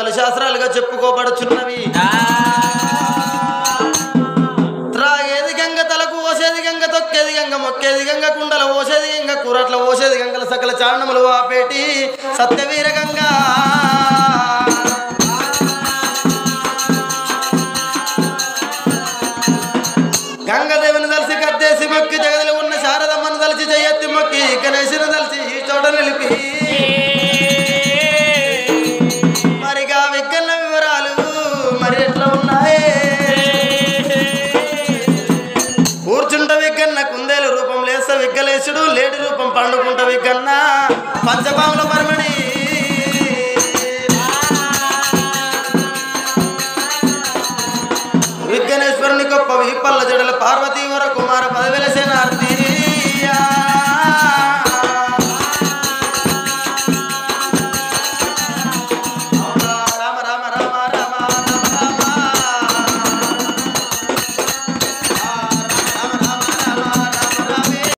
శాస్త్రాలు శాస్త్రాలుగా చెప్పుకోబడుచున్నవి త్రాగేది గంగ తలకు ఓసేది గంగ తొక్కేది గంగ మొక్కేది గంగ కుండల ఓసేది గంగ కూరట్ల ఓసేది గంగల సకల చారణములు ఆపేటి సత్యవీర గంగా గంగదేవుని తలిసి కత్తేసి మొక్కి జగదిలో ఉన్న శారదమ్మను తలిచి జయత్తి మొక్కి గణేశుని తలిచి ఈ చోట నిలిపి మరిగా విగ్గన్న వివరాలు మరి ఎట్లా ఉన్నాయి కూర్చుంట విగ్గన్న కుందేలు రూపం లేస విగ్గలేసుడు లేడి రూపం పండుకుంట విగ్గన్న పంచపాముల పరమణి విఘ్నేశ్వరుని గొప్ప విప్పల్ల జడల